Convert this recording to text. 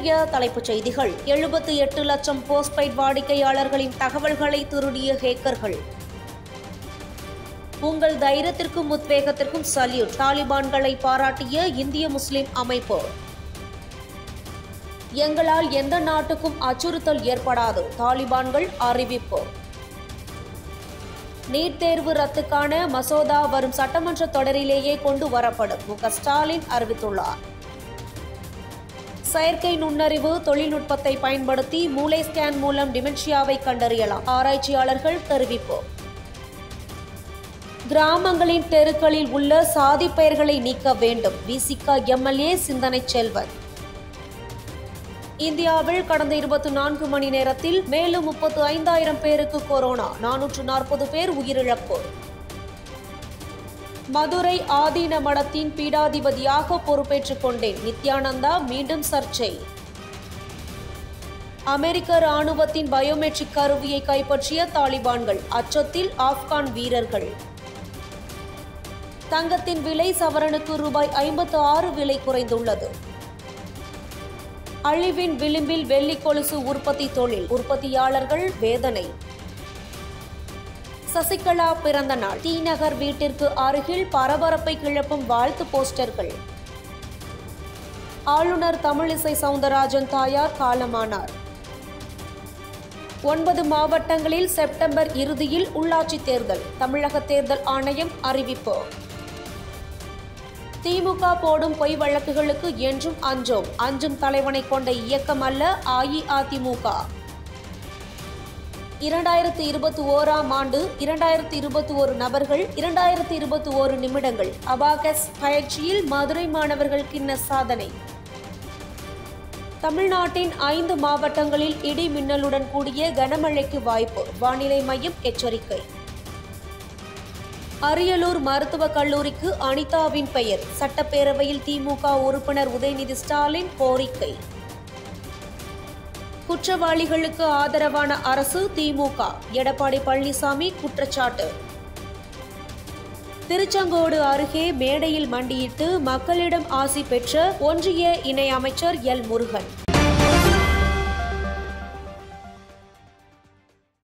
இன்றைய தலைப்புச் செய்திகள் எழுபத்தி எட்டு லட்சம் போஸ்ட்பெய்ட் வாடிக்கையாளர்களின் தகவல்களை திருடிய ஹேக்கர்கள் உங்கள் தைரியத்திற்கும் உத்வேகத்திற்கும் சல்யூட் தாலிபான்களை பாராட்டிய இந்திய முஸ்லிம் அமைப்பு எங்களால் எந்த நாட்டுக்கும் அச்சுறுத்தல் ஏற்படாது தாலிபான்கள் அறிவிப்பு நீட் தேர்வு ரத்துக்கான மசோதா வரும் சட்டமன்ற தொடரிலேயே கொண்டு வரப்படும் மு க ஸ்டாலின் அறிவித்துள்ளார் செயற்கை நுண்ணறிவு தொழில்நுட்பத்தை பயன்படுத்தி மூளை ஸ்கேன் மூலம் டிமென்ஷியாவை கண்டறியலாம் ஆராய்ச்சியாளர்கள் தெரிவிப்பு கிராமங்களின் தெருக்களில் உள்ள சாதி பெயர்களை நீக்க வேண்டும் விசிக எம்எல்ஏ சிந்தனை செல்வன் இந்தியாவில் கடந்த இருபத்தி நான்கு மணி நேரத்தில் மேலும் முப்பத்து ஐந்தாயிரம் பேருக்கு கொரோனா நானூற்று நாற்பது பேர் உயிரிழப்பு மதுரை ஆதீன மடத்தின் பீடாதிபதியாக பொறுப்பேற்றுக் கொண்டேன் நித்யானந்தா மீண்டும் சர்ச்சை அமெரிக்க ராணுவத்தின் பயோமெட்ரிக் கருவியை கைப்பற்றிய தாலிபான்கள் அச்சத்தில் ஆப்கான் வீரர்கள் தங்கத்தின் விலை சவரனுக்கு ரூபாய் ஐம்பத்து ஆறு விலை குறைந்துள்ளது அழிவின் விளிம்பில் வெள்ளி கொலுசு உற்பத்தி தொழில் உற்பத்தியாளர்கள் வேதனை சசிகலா பிறந்த நாள் டி நகர் வீட்டிற்கு அருகில் பரபரப்பை கிளப்பும் வாழ்த்து போஸ்டர்கள் ஆளுநர் தமிழிசை சவுந்தரராஜன் தாயார் காலமானார் ஒன்பது மாவட்டங்களில் செப்டம்பர் இறுதியில் உள்ளாட்சி தேர்தல் தமிழக தேர்தல் ஆணையம் அறிவிப்பு திமுக போடும் பொய் வழக்குகளுக்கு என்றும் அஞ்சோம் அஞ்சும் தலைவனை கொண்ட இயக்கம் அல்ல அஇஅதிமுக இரண்டாயிரத்தி இருபத்தி ஓராம் ஆண்டு இரண்டாயிரத்தி இருபத்தி ஒரு நபர்கள் இரண்டாயிரத்தி இருபத்தி ஒரு நிமிடங்கள் அபாகஸ் பயிற்சியில் மதுரை மாணவர்கள் கிண்ண சாதனை தமிழ்நாட்டின் ஐந்து மாவட்டங்களில் இடி மின்னலுடன் கூடிய கனமழைக்கு வாய்ப்பு வானிலை மையம் எச்சரிக்கை அரியலூர் மருத்துவக் கல்லூரிக்கு அனிதாவின் பெயர் சட்டப்பேரவையில் திமுக உறுப்பினர் உதயநிதி ஸ்டாலின் கோரிக்கை குற்றவாளிகளுக்கு ஆதரவான அரசு திமுக எடப்பாடி பழனிசாமி குற்றச்சாட்டு திருச்செங்கோடு அருகே மேடையில் மண்டியிட்டு மக்களிடம் ஆசி பெற்ற ஒன்றிய இணை அமைச்சர் எல் முருகன்